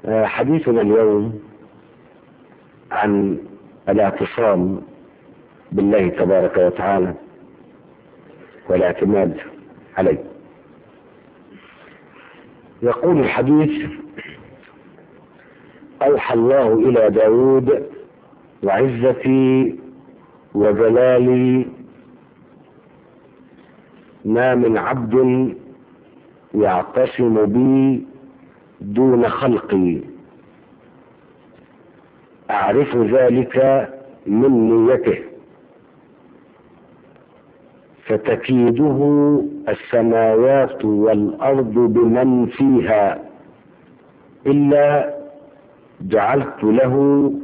حديثنا اليوم عن الاعتصام بالله تبارك وتعالى والاعتماد عليه يقول الحديث أوحى الله إلى داود وعزتي وجلالي ما من عبد يعتصم بي دون خلقي أعرف ذلك من نيته فتكيده السماوات والأرض بمن فيها إلا جعلت له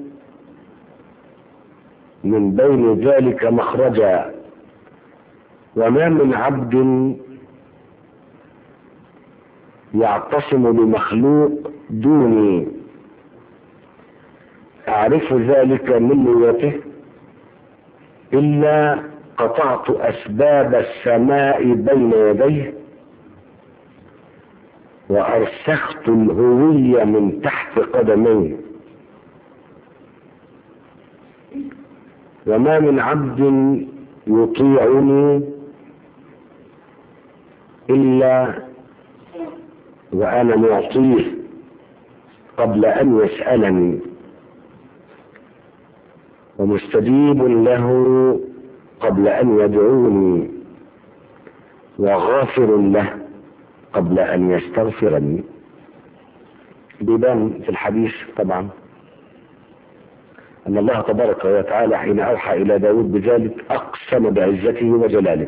من بين ذلك مخرجا وما من عبد يعتصم بمخلوق دوني أعرف ذلك من نيته إلا قطعت أسباب السماء بين يديه وأرسخت الهوية من تحت قدميه وما من عبد يطيعني إلا وأنا معطيه قبل أن يسألني ومستجيب له قبل أن يدعوني وغافر له قبل أن يستغفرني بيبان في الحديث طبعا أن الله تبارك وتعالى حين أوحى إلى داود بذلك أقسم بعزته وجلاله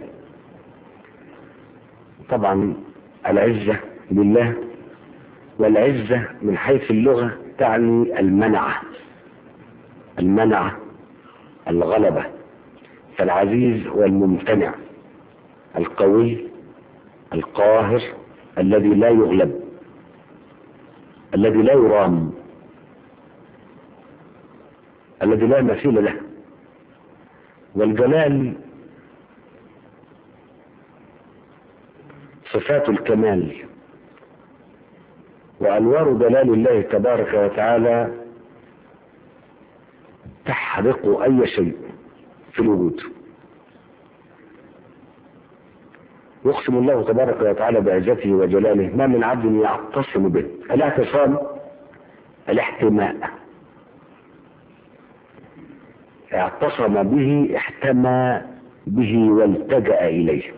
طبعا العزة لله والعزة من حيث اللغة تعني المنعة المنعة الغلبة فالعزيز هو الممتنع القوي القاهر الذي لا يغلب الذي لا يرام الذي لا مثيل له والجلال صفات الكمال وأنوار دلال الله تبارك وتعالى تحرق أي شيء في الوجود يقسم الله تبارك وتعالى بعزته وجلاله ما من عبد يعتصم به الاعتصام الاحتماء اعتصم به احتمى به والتجأ إليه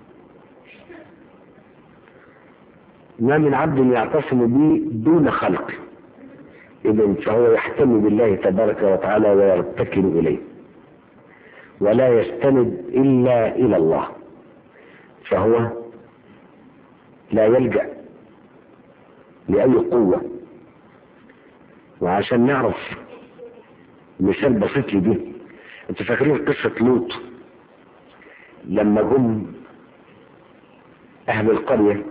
ما من عبد يعتصم به دون خلق إذن فهو يحتمي بالله تبارك وتعالى ويرتكن إليه ولا يستند إلا إلى الله فهو لا يلجأ لأي قوة وعشان نعرف مثال بسيط لدي انت فاكرين قصة لوط لما جم أهل القرية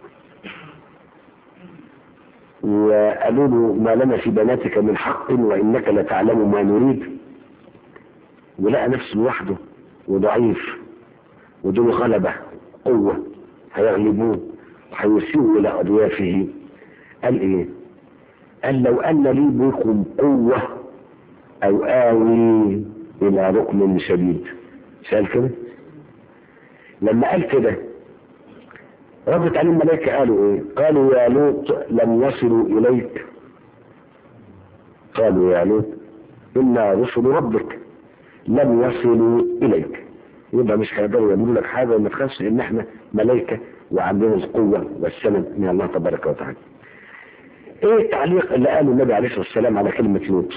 وقالوا له ما لنا في بناتك من حق وإنك لتعلم ما نريد ولقى نفسه لوحده وضعيف ودون غلبة قوة هيغلبوه وهيسيئوا إلى أضيافه قال إيه؟ قال لو أن لي بكم قوة أو آوي إلى ركن شديد سأل كده؟ لما قال كده ردت عليه الملائكة قالوا ايه قالوا يا لوط لم يصلوا اليك قالوا يا لوط انا رسل ربك لم يصلوا اليك يبقى مش هيقدروا يعملوا لك حاجة وما تخافش ان احنا ملائكة وعندنا القوة والسند من الله تبارك وتعالى ايه التعليق اللي قاله النبي عليه الصلاة والسلام على كلمة لوط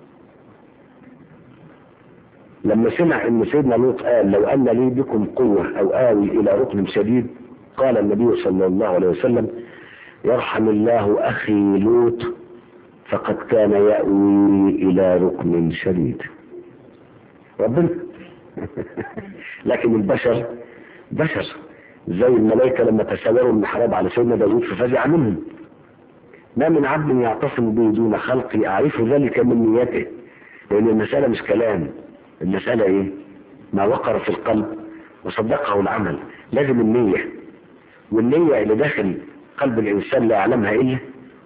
لما سمع ان سيدنا لوط قال لو ان لي بكم قوة او اوي الى ركن شديد قال النبي صلى الله عليه وسلم يرحم الله أخي لوط فقد كان يأوي إلى ركن شديد ربنا لكن البشر بشر زي الملائكة لما تساوروا المحراب على سيدنا داود ففزع منهم ما من عبد يعتصم به دون خلقي أعرف ذلك من نيته لأن المسألة مش كلام المسألة إيه ما وقر في القلب وصدقه العمل لازم النية والنية اللي داخل قلب الإنسان لا يعلمها إلا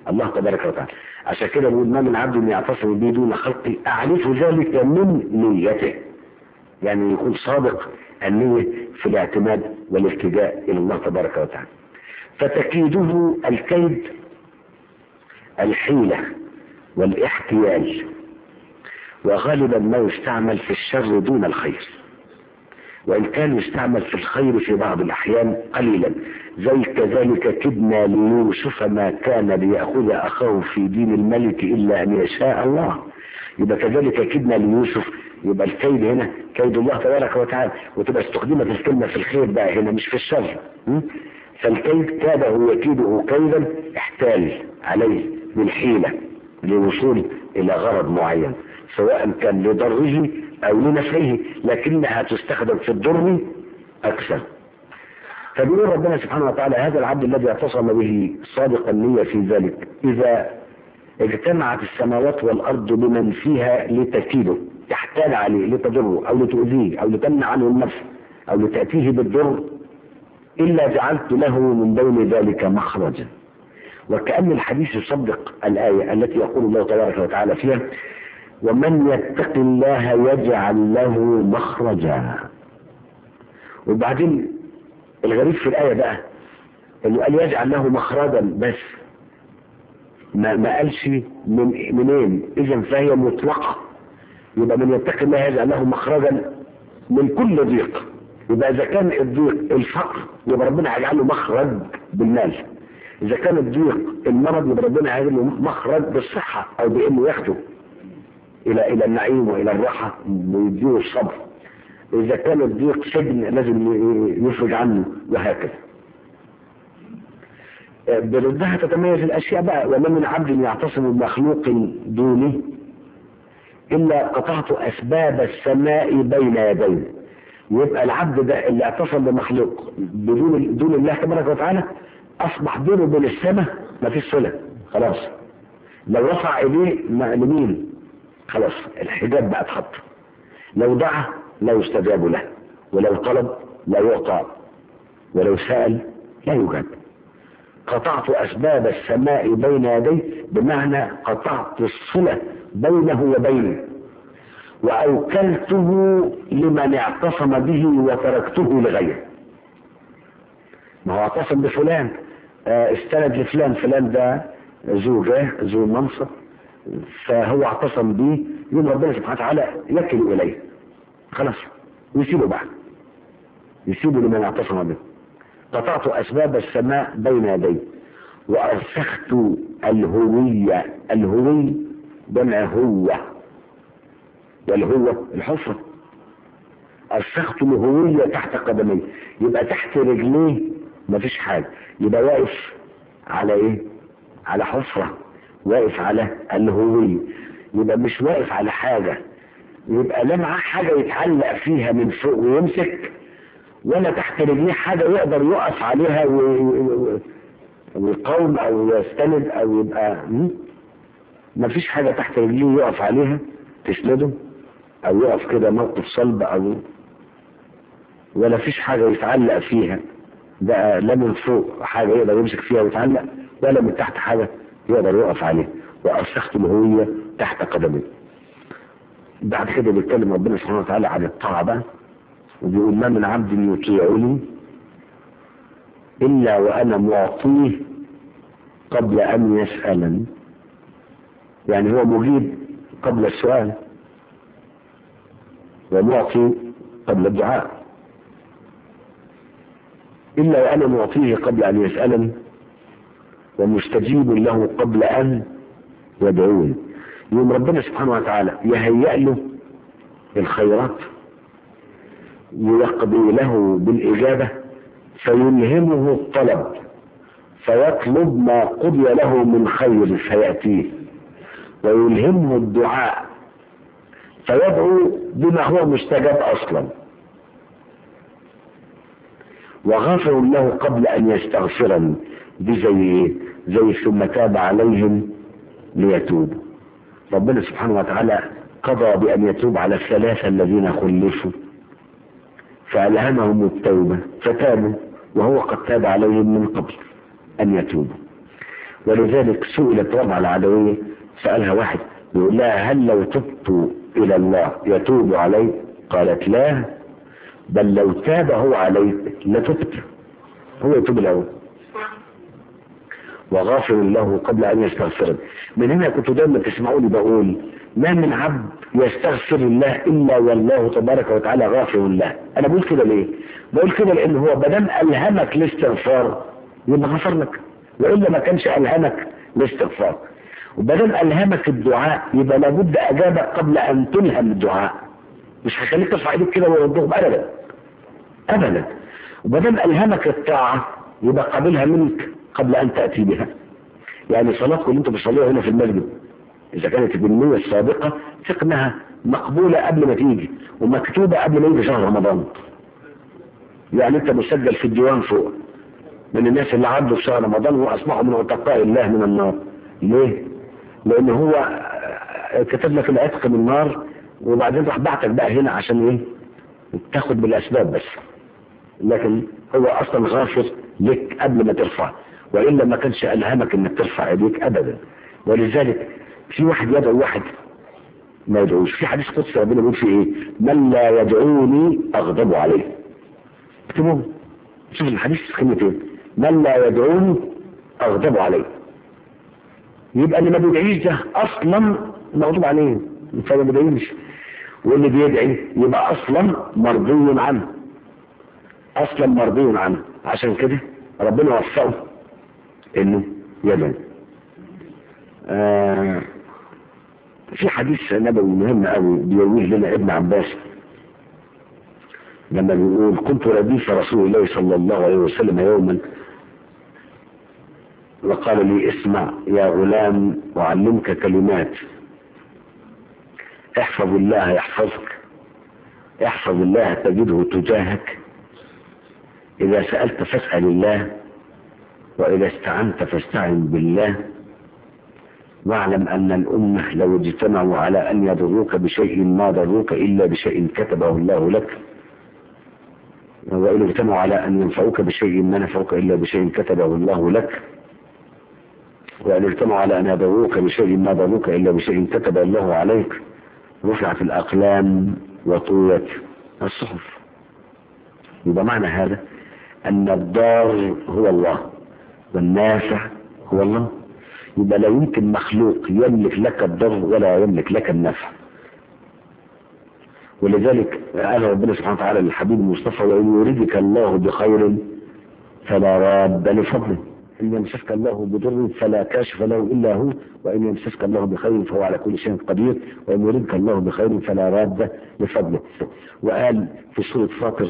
الله تبارك وتعالى عشان كده بيقول ما من عبد يعتصم به دون خلقي اعرف ذلك من نيته يعني يكون صادق النية في الاعتماد والالتجاء الى الله تبارك وتعالى فتكيده الكيد الحيلة والاحتيال وغالبا ما يستعمل في الشر دون الخير وإن كان يستعمل في الخير في بعض الأحيان قليلا زي كذلك كدنا ليوسف ما كان ليأخذ أخاه في دين الملك إلا أن يشاء الله يبقى كذلك كدنا ليوسف يبقى الكيد هنا كيد الله تبارك وتعالى وتبقى استخدمت الكلمة في الخير بقى هنا مش في الشر م? فالكيد كاده يكيده كيدا احتال عليه بالحيلة للوصول إلى غرض معين سواء كان لضره أو لنفعه لكنها تستخدم في الضر أكثر فبيقول ربنا سبحانه وتعالى هذا العبد الذي اعتصم به صادق النية في ذلك إذا اجتمعت السماوات والأرض بمن فيها لتكيده تحتال عليه لتضره أو لتؤذيه أو لتمنع عنه النفس أو لتأتيه بالضر إلا جعلت له من بين ذلك مخرجا وكأن الحديث يصدق الآية التي يقول الله تبارك وتعالى فيها ومن يتق الله يجعل له مخرجا وبعدين الغريب في الآية بقى انه قال يجعل له مخرجا بس ما, ما قالش من منين اذا فهي مطلقة يبقى من يتق الله يجعل له مخرجا من كل ضيق يبقى اذا كان الضيق الفقر يبقى ربنا هيجعل له مخرج بالمال اذا كان الضيق المرض يبقى ربنا هيجعل له مخرج بالصحة او بانه ياخده الى الى النعيم والى الراحة ويديه الصبر اذا كان الضيق سجن لازم يفرج عنه وهكذا بردها تتميز الاشياء بقى وما من عبد يعتصم بمخلوق دونه الا قطعت اسباب السماء بين يديه يبقى العبد ده اللي اعتصم بمخلوق بدون دون الله تبارك وتعالى اصبح بينه وبين السماء ما فيش صله خلاص لو رفع ايديه لمين خلاص الحجاب بقى اتحط لو دعا لا يستجاب له ولو طلب لا يعطى ولو سأل لا يجاب قطعت أسباب السماء بين يديه بمعنى قطعت الصلة بينه وبيني وأوكلته لمن اعتصم به وتركته لغيره ما هو اعتصم بفلان استند لفلان فلان ده ذو جاه ذو منصب فهو اعتصم به يوم ربنا سبحانه وتعالى يكل إليه خلاص يسيبه بعد يسيبه لمن اعتصم به قطعت أسباب السماء بين يدي وأرسخت الهوية الهوي جمع هو والهو الحفرة أرسخت الهوية تحت قدمي يبقى تحت رجليه مفيش حاجة يبقى واقف على ايه على حفرة واقف على الهوية يبقى مش واقف على حاجة يبقى لا معاه حاجة يتعلق فيها من فوق ويمسك ولا تحت رجليه حاجة يقدر يقف عليها ويقاوم او يستند او يبقى ما فيش حاجة تحت رجليه يقف عليها تسنده او يقف كده موقف صلب او ولا فيش حاجة يتعلق فيها بقى لا من فوق حاجة يقدر يمسك فيها ويتعلق ولا من تحت حاجة يقدر يقف عليها وأرسخت الهوية تحت قدمي بعد كده بيتكلم ربنا سبحانه وتعالى عن الطاعة بقى وبيقول ما من عبد يطيعني إلا وأنا معطيه قبل أن يسألني يعني هو مجيب قبل السؤال ومعطي قبل الدعاء إلا وأنا معطيه قبل أن يسألني ومستجيب له قبل أن يدعوني يوم ربنا سبحانه وتعالى يهيأ له الخيرات ويقضي له بالإجابة فيلهمه الطلب فيطلب ما قضي له من خير فيأتيه ويلهمه الدعاء فيدعو بما هو مستجاب أصلا وغفر له قبل أن يستغفرني دي زي ايه زي ثم تاب عليهم ليتوبوا ربنا سبحانه وتعالى قضى بأن يتوب على الثلاثة الذين خلفوا فألهمهم التوبة فتابوا وهو قد تاب عليهم من قبل أن يتوبوا ولذلك سئلت ربع العدوية سألها واحد يقول لها هل لو تبت إلى الله يتوب علي قالت لا بل لو تاب هو عليك لتبت هو يتوب الأول وغافر له قبل أن يستغفر من هنا كنت دايما تسمعوني بقول ما من عبد يستغفر الله إلا والله تبارك وتعالى غافر له أنا بقول كده ليه بقول كده لأن هو بدم ألهمك الاستغفار يبقى غفر لك وإلا ما كانش ألهمك الاستغفار وبدل ألهمك الدعاء يبقى لابد أجابك قبل أن تلهم الدعاء مش هيخليك ترفع ايديك كده ويردهم أبدا أبدا وبدل ألهمك الطاعة يبقى قابلها منك قبل أن تأتي بها يعني صلاتكم اللي انتم بتصلوها هنا في المسجد إذا كانت بالنية السابقة ثق انها مقبولة قبل ما تيجي ومكتوبة قبل ما يجي شهر رمضان يعني انت مسجل في الديوان فوق من الناس اللي عدوا في شهر رمضان واصبحوا من عتقاء الله من النار ليه؟ لان هو كتب لك العتق من النار وبعدين راح بعتك بقى هنا عشان ايه؟ تاخد بالاسباب بس لكن هو اصلا غافر لك قبل ما ترفع والا ما كانش الهمك انك ترفع ايديك ابدا ولذلك في واحد يدعو واحد ما يدعوش في حديث قدسي ربنا بيقول فيه ايه من لا يدعوني اغضب عليه اكتبوه شوف الحديث كلمتين من لا يدعوني اغضب عليه يبقى اللي ما بيدعيش ده اصلا مغضوب عليه فما بيدعيش واللي بيدعي يبقى اصلا مرضي عنه اصلا مرضي عنه عشان كده ربنا وفقه انه يدعي آه في حديث نبوي مهم قوي بيرويه لنا ابن عباس لما بيقول كنت رديف رسول الله صلى الله عليه وسلم يوما وقال لي اسمع يا غلام أعلمك كلمات احفظ الله يحفظك احفظ الله تجده تجاهك إذا سألت فاسأل الله وإذا استعنت فاستعن بالله واعلم أن الأمة لو اجتمعوا على أن يضروك بشيء ما ضروك إلا بشيء كتبه الله لك وإن اجتمعوا على أن ينفعوك بشيء ما نفعوك إلا بشيء كتبه الله لك وأن اجتمعوا على أن يضروك بشيء ما ضروك إلا بشيء كتب الله عليك رفعت الأقلام وطويت الصحف يبقى معنى هذا أن الضار هو الله والنافع هو الله يبقى لا يمكن مخلوق يملك لك الضر ولا يملك لك النفع ولذلك قال ربنا سبحانه وتعالى للحبيب المصطفى وإن يريدك الله بخير فلا راد لفضله إن يمسسك الله بضر فلا كاشف له إلا هو وإن يمسسك الله بخير فهو على كل شيء قدير وإن يريدك الله بخير فلا راد لفضله وقال في سورة فاطر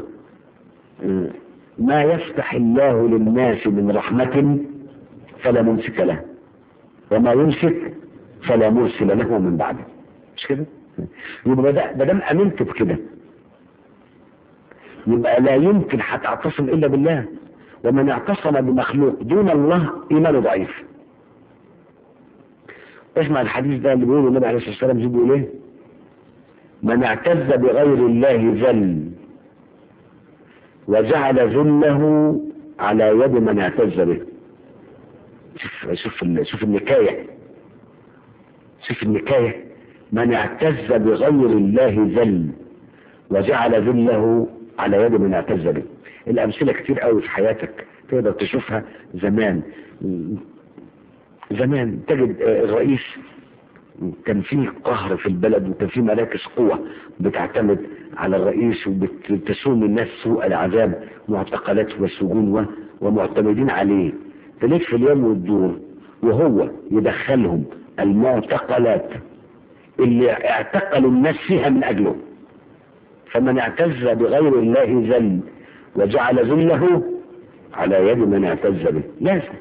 ما يفتح الله للناس من رحمة فلا ممسك له وما يمسك فلا مرسل له من بعده مش كده يبقى ما دام امنت بكده يبقى لا يمكن هتعتصم الا بالله ومن اعتصم بمخلوق دون الله ايمانه ضعيف اسمع الحديث ده اللي بيقوله النبي عليه الصلاه والسلام بيقول ايه من اعتز بغير الله ذل وجعل ذله على يد من اعتز به شوف شوف شوف النكايه شوف النكايه من اعتز بغير الله ذل وجعل ذله على يد من اعتز به الامثله كتير قوي في حياتك تقدر تشوفها زمان زمان تجد الرئيس كان في قهر في البلد وكان في مراكز قوة بتعتمد على الرئيس وبتسوم الناس سوء العذاب معتقلات وسجون ومعتمدين عليه تلف اليوم والدور وهو يدخلهم المعتقلات اللي اعتقلوا الناس فيها من اجله فمن اعتز بغير الله ذل وجعل ذله على يد من اعتز به لازم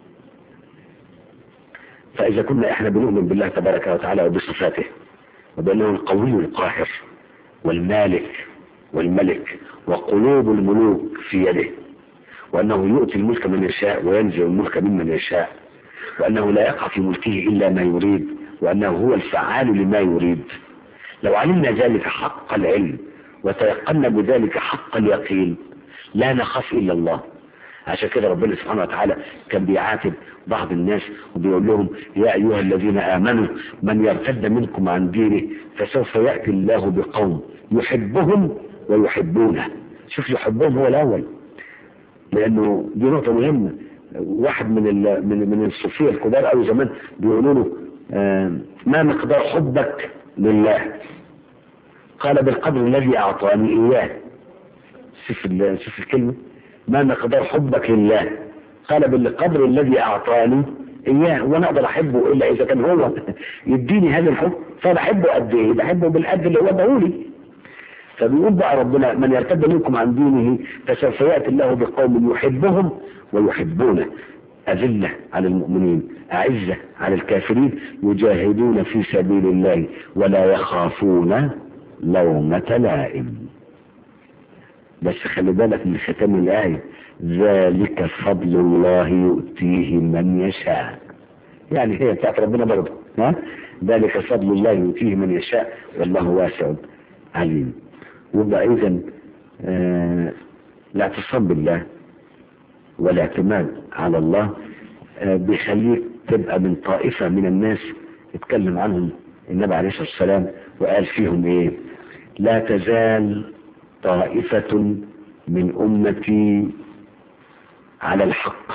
فاذا كنا احنا بنؤمن بالله تبارك وتعالى وبصفاته وبانه القوي القاهر والمالك والملك وقلوب الملوك في يده وانه يؤتي الملك من يشاء وينزع الملك ممن يشاء وانه لا يقع في ملكه الا ما يريد وانه هو الفعال لما يريد لو علمنا ذلك حق العلم وتيقنا بذلك حق اليقين لا نخاف الا الله عشان كده ربنا سبحانه وتعالى كان بيعاتب بعض الناس وبيقول لهم يا أيها الذين آمنوا من يرتد منكم عن دينه فسوف يأتي الله بقوم يحبهم ويحبونه شوف يحبهم هو الأول لأنه دي نقطة مهمة واحد من ال من من الصوفيه الكبار قوي زمان بيقولوا له آه ما مقدار حبك لله قال بالقدر الذي اعطاني اياه شوف شوف الكلمه ما مقدار حبك لله قال بالقدر الذي اعطاني اياه وانا اقدر احبه الا اذا كان هو يديني هذا الحب فانا احبه قد ايه بحبه بالقد اللي هو اداهولي فبيقول بقى ربنا من يرتد منكم عن دينه فسوف ياتي الله بقوم يحبهم ويحبونه أذلة على المؤمنين أعزة على الكافرين يجاهدون في سبيل الله ولا يخافون لومة لائم بس خلي بالك من ختام الآية ذلك فضل الله يؤتيه من يشاء يعني هي بتاعت ربنا برضه ها ذلك فضل الله يؤتيه من يشاء والله واسع عليم ويبقى إذا آه الاعتصام بالله والاعتماد على الله بيخليك تبقى من طائفة من الناس اتكلم عنهم النبي عليه الصلاة والسلام وقال فيهم ايه لا تزال طائفة من أمتي على الحق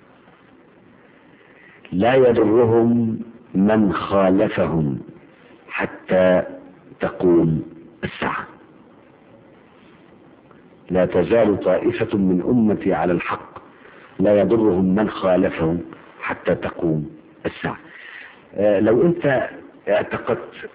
لا يضرهم من خالفهم حتى تقوم الساعة لا تزال طائفة من أمتي على الحق لا يضرهم من خالفهم حتى تقوم الساعة آه لو انت اعتقدت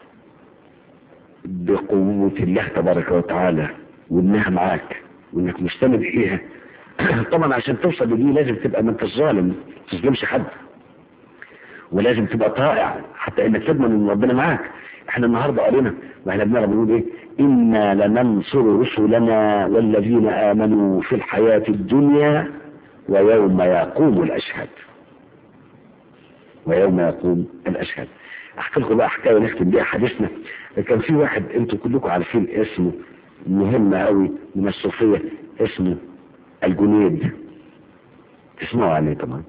بقوة الله تبارك وتعالى وانها معاك وانك مستند فيها طبعا عشان توصل لدي لازم تبقى ما انت ظالم ما تظلمش حد ولازم تبقى طائع حتى انك تضمن ان ربنا معاك احنا النهارده قرينا واحنا بنقرا بنقول ايه انا لننصر رسلنا والذين امنوا في الحياه الدنيا ويوم يقوم الاشهاد ويوم يقوم الاشهاد احكي لكم بقى حكايه نختم بيها حديثنا كان في واحد انتوا كلكم عارفين اسمه مهم قوي من الصوفيه اسمه الجنيد تسمعوا عليه طبعا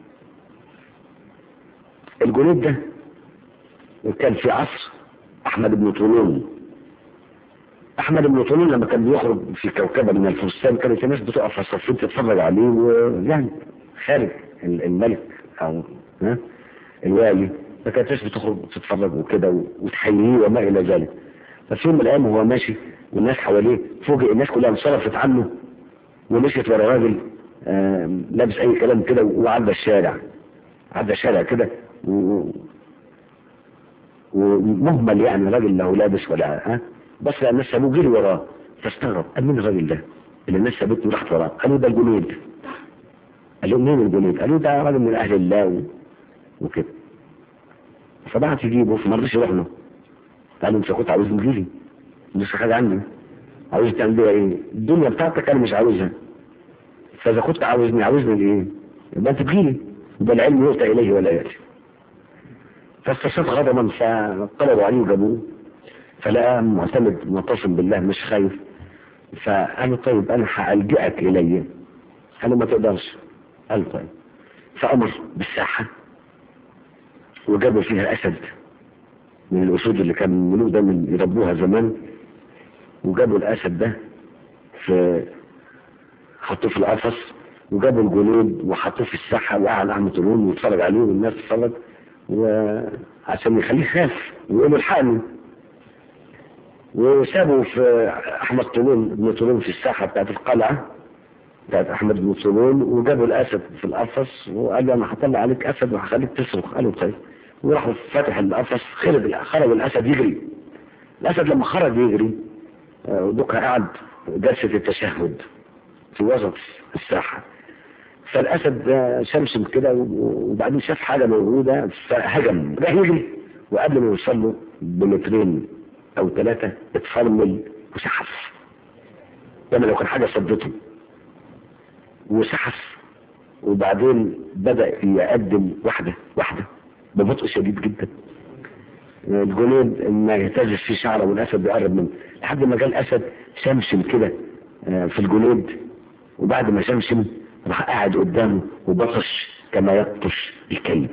الجنيد ده كان في عصر احمد بن طولون احمد بن طولون لما كان بيخرج في كوكبه من الفرسان كانت الناس بتقف على الصفين تتفرج عليه ويعني خارج الملك او ها الوالي فكانت الناس بتخرج تتفرج وكده وتحييه وما الى ذلك ففي يوم من الايام وهو ماشي والناس حواليه فوجئ الناس كلها انصرفت عنه ومشيت ورا راجل لابس اي كلام كده وعدى الشارع عدى الشارع كده و... ومهمل يعني راجل له لابس ولا ها بس لقى الناس سابوه جري وراه فاستغرب قال مين الراجل ده اللي الناس سابته وراحت وراه قالوا ده الجنيد قال له مين الجنيد قالوا ده راجل من اهل الله و... وكده فبعت يجيبه فما رضيش يروح له قال له انت كنت عاوزني تجيلي مش حاجه عني عاوز تعمل بيها ايه الدنيا بتاعتك انا مش عاوزها فاذا كنت عاوزني عاوزني لايه يبقى انت تجيلي يبقى العلم يؤتى اليه ولا ياتي فاستشهد غضبا فطلبوا عليه وجابوه فلقى معتمد معتصم بالله مش خايف فقالوا طيب انا هألجئك الي قالوا ما تقدرش قال طيب فامر بالساحه وجابوا فيها اسد من الاسود اللي كان الملوك ده من يربوها زمان وجابوا الاسد ده في حطوه في القفص وجابوا الجنود وحطوه في الساحه وقعد احمد طولون واتفرج عليه والناس تتفرج وعشان يخليه خاف ويقول الحقني وسابوا في احمد طولون ابن طولون في الساحه بتاعت القلعه بتاعت احمد بن طولون وجابوا الاسد في القفص وقال له انا هطلع عليك اسد وهخليك تصرخ قالوا طيب وراحوا فتح القفص خرج خرج الاسد يجري الاسد لما خرج يجري دوكها قعد جلسه التشهد في وسط الساحه فالاسد شمشم كده وبعدين شاف حاجه موجوده فهجم راح يجري وقبل ما يوصل له بمترين او ثلاثه اتفرمل وسحف يعني لو كان حاجه صدته وسحف وبعدين بدا يقدم واحده واحده ببطء شديد جدا الجنود ما يهتزش فيه شعره والاسد بيقرب منه لحد ما جه الاسد شمشم كده في الجنود وبعد ما شمشم راح قاعد قدامه وبطش كما يبطش الكلب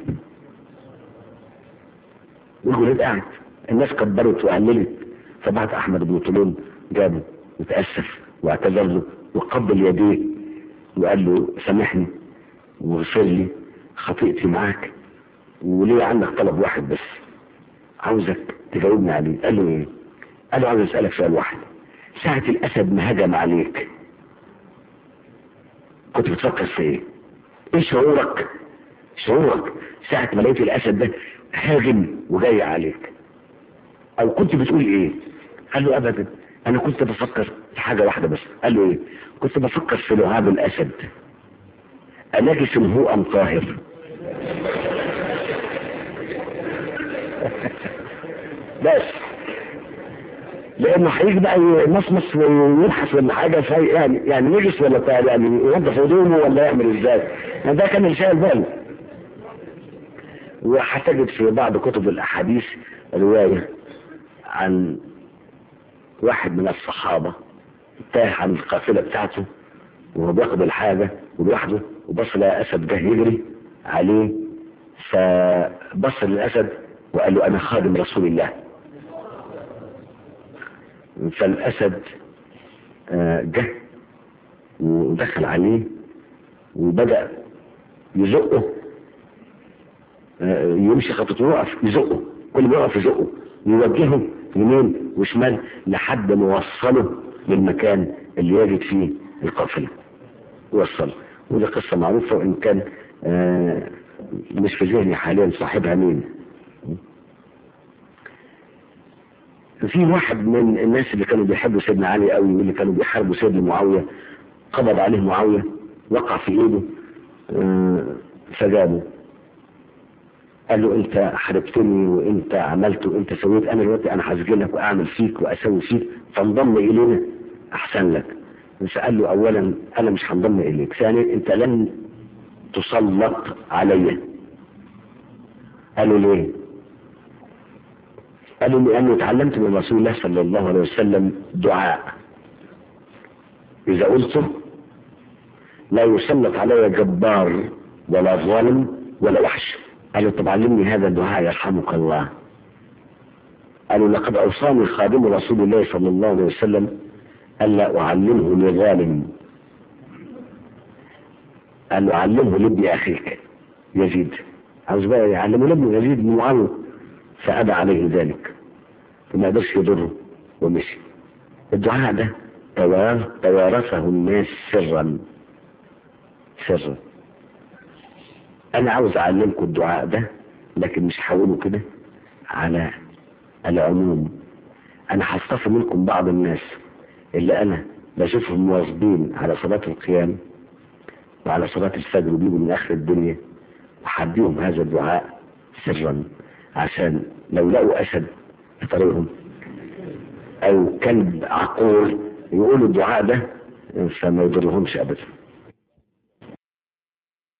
والولاد قاعد الناس كبرت وقللت فبعت احمد بن طولون جابه وتأسف واعتذر له وقبل يديه وقال له سامحني واغفر لي خطيئتي معاك وليه عندك طلب واحد بس عاوزك تجاوبني عليه قال له ايه قال له عاوز اسألك سؤال واحد ساعة الاسد ما هجم عليك كنت بتفكر في ايه ايه شعورك شعورك ساعة ما لقيت الاسد ده هاجم وجاي عليك او كنت بتقول ايه قال له ابدا انا كنت بفكر في حاجة واحدة بس قال له ايه كنت بفكر في لعاب الاسد انجس هو ام طاهر بس لانه هيجي بقى يمصمص ويبحث ولا حاجه في يعني يعني نجس ولا بتاع يعني ينظف هدومه ولا يعمل ازاي يعني ده كان اللي شايل باله وهتجد في بعض كتب الاحاديث روايه عن واحد من الصحابه تاه عن القافله بتاعته وهو بياخد الحاجه ولوحده وبص لقى اسد جه يجري عليه فبص للاسد وقال له انا خادم رسول الله فالاسد جه ودخل عليه وبدأ يزقه يمشي خطوته يقف يزقه كل ما يقف يزقه يوجهه يمين وشمال لحد ما وصله للمكان اللي يجد فيه القافلة وصله ودي قصة معروفة وإن كان مش في ذهني حاليا صاحبها مين في واحد من الناس اللي كانوا بيحبوا سيدنا علي قوي واللي كانوا بيحاربوا سيدنا معاوية قبض عليه معاوية وقع في ايده فجابه قال له انت حاربتني وانت عملت وانت سويت انا دلوقتي انا هسجنك واعمل فيك واسوي فيك فانضم الينا احسن لك فقال له اولا انا مش هنضم اليك ثانيا انت لن تسلط علي قالوا ليه قالوا لأنه تعلمت من رسول الله صلى الله عليه وسلم دعاء إذا قلته لا يسلط علي جبار ولا ظالم ولا وحش قالوا طب علمني هذا الدعاء يرحمك الله قالوا لقد أوصاني خادم رسول الله صلى الله عليه وسلم ألا أعلمه لظالم قال علمه لابن أخيك يزيد عاوز بقى يعلمه لابن يزيد بن معاوية فأبى عليه ذلك فما قدرش يضره ومشي الدعاء ده توارثه الناس سرا سرا انا عاوز اعلمكم الدعاء ده لكن مش هقوله كده على العموم انا هصطفي منكم بعض الناس اللي انا بشوفهم مواظبين على صلاة القيام وعلى صلاة الفجر وبيجوا من اخر الدنيا وحديهم هذا الدعاء سرا عشان لو لقوا اسد في طريقهم او كلب عقور يقولوا الدعاء ده فما يضرهمش ابدا